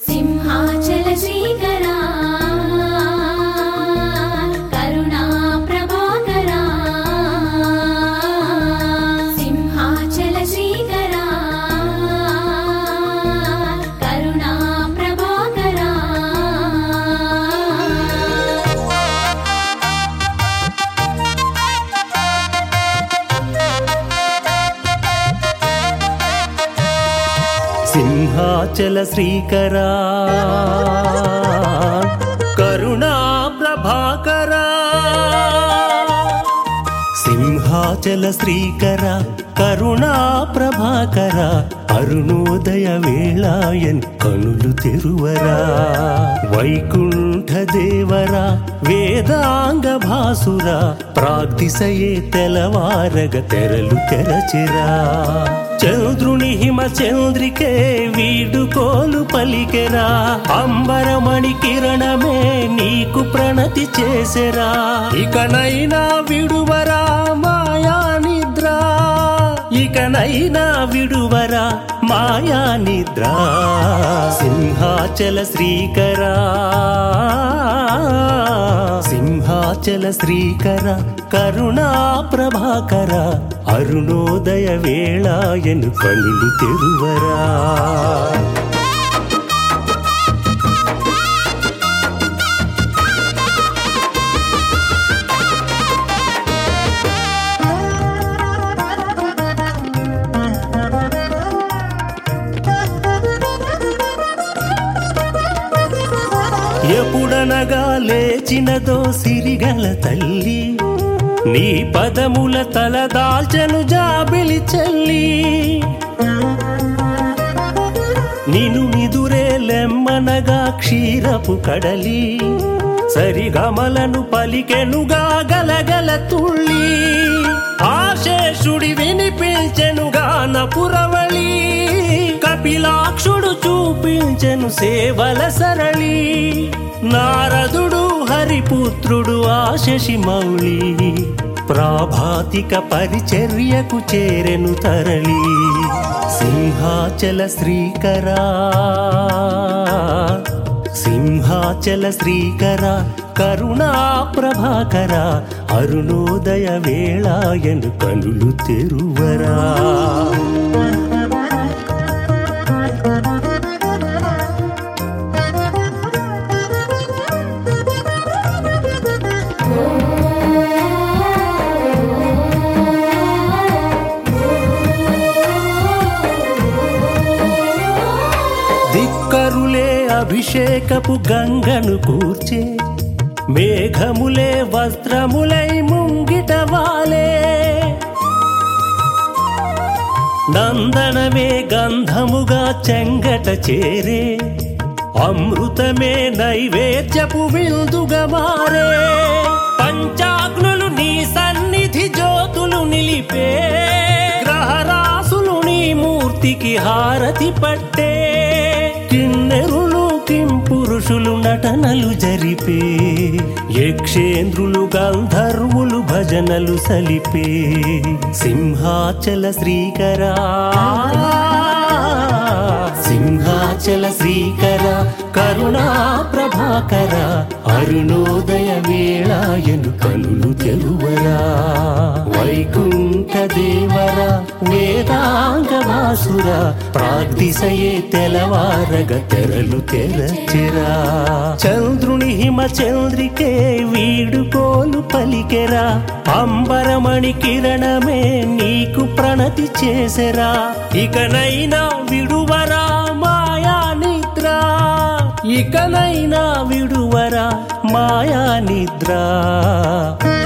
సింహాచల శ్రీకరా కరుణా ప్రభాకరా సింహాచల శ్రీకరా కరుణా ప్రభాకరా సింహాచల శ్రీకరా కరుణా ప్రభాకరా సింహాచల శ్రీకర కరుణా ప్రభాకర అరుణోదయ వేళాయన్ కనులు తెరువరా వైకుంఠ దేవరా వేదాంగ భాసురా ప్రాగ్దిశయే తెలవారగ తెరలు తెరచిరా చంద్రుని హిమ చంద్రికే వీడుకోలు పలికెరా అంబరమణి కిరణమే నీకు ప్రణతి చేసెరా ఇకనైనా విడువరా మాయా నిద్ర ఇకనైనా విడువరా మాయా నిద్ర సింహాచల శ్రీకరా సింహాచల శ్రీకర కరుణా ప్రభాకర అరుణోదయ వేళాయను కనులు తెరువరా ఎప్పుడనగా లేచినదో సిరిగల తల్లి నీ పదముల తల దాల్చను జాబిలి చెల్లి నిను నిదురే లెమ్మనగా క్షీరపు కడలి సరిగమలను పలికెనుగా గలగల తుళ్ళి ఆశేషుడి వినిపించెనుగా నపురవళి కపిలాక్షుడు చూపించెను సేవల సరళి నారదుడు హరిపుత్రుడు ఆశశి మౌళి ప్రాభాతిక పరిచర్యకు చేరెను తరలి సింహాచల శ్రీకరా సింహాచల శ్రీకర కరుణా ప్రభాకర అరుణోదయ వేళాయను కనులు తెరువరా దిక్కరులే అభిషేకపు గంగను కూర్చే మేఘములే వస్త్రములై ముంగిట వాలే నందనమే గంధముగా చెంగట చేరే అమృతమే నైవేద్యపు విందుగా మారే పంచాగ్నులు నీ సన్నిధి జ్యోతులు నిలిపే గ్రహరాసులు నీ మూర్తికి హారతి పట్టే కిన్నెరులు కింపురుషులు నటనలు జరిపే యక్షేంద్రులు గంధర్వులు భజనలు సలిపే సింహాచల శ్రీకరా సింహాచల శ్రీకర కరుణా ప్రభాకర అరుణోదయ వేళాయను కనులు తెరువరా వైకుంఠ దేవరా వేదాంగ వాసుర ప్రాగ్దిశయే తెలవారగ తెరలు తెరచిరా చంద్రుని హిమ చంద్రికే వీడుకోలు పలికెరా అంబరమణి కిరణమే నీకు ప్రణతి చేసెరా ఇకనైనా విడువరా మాయా నిద్ర ఇకనైనా విడువరా మాయా నిద్ర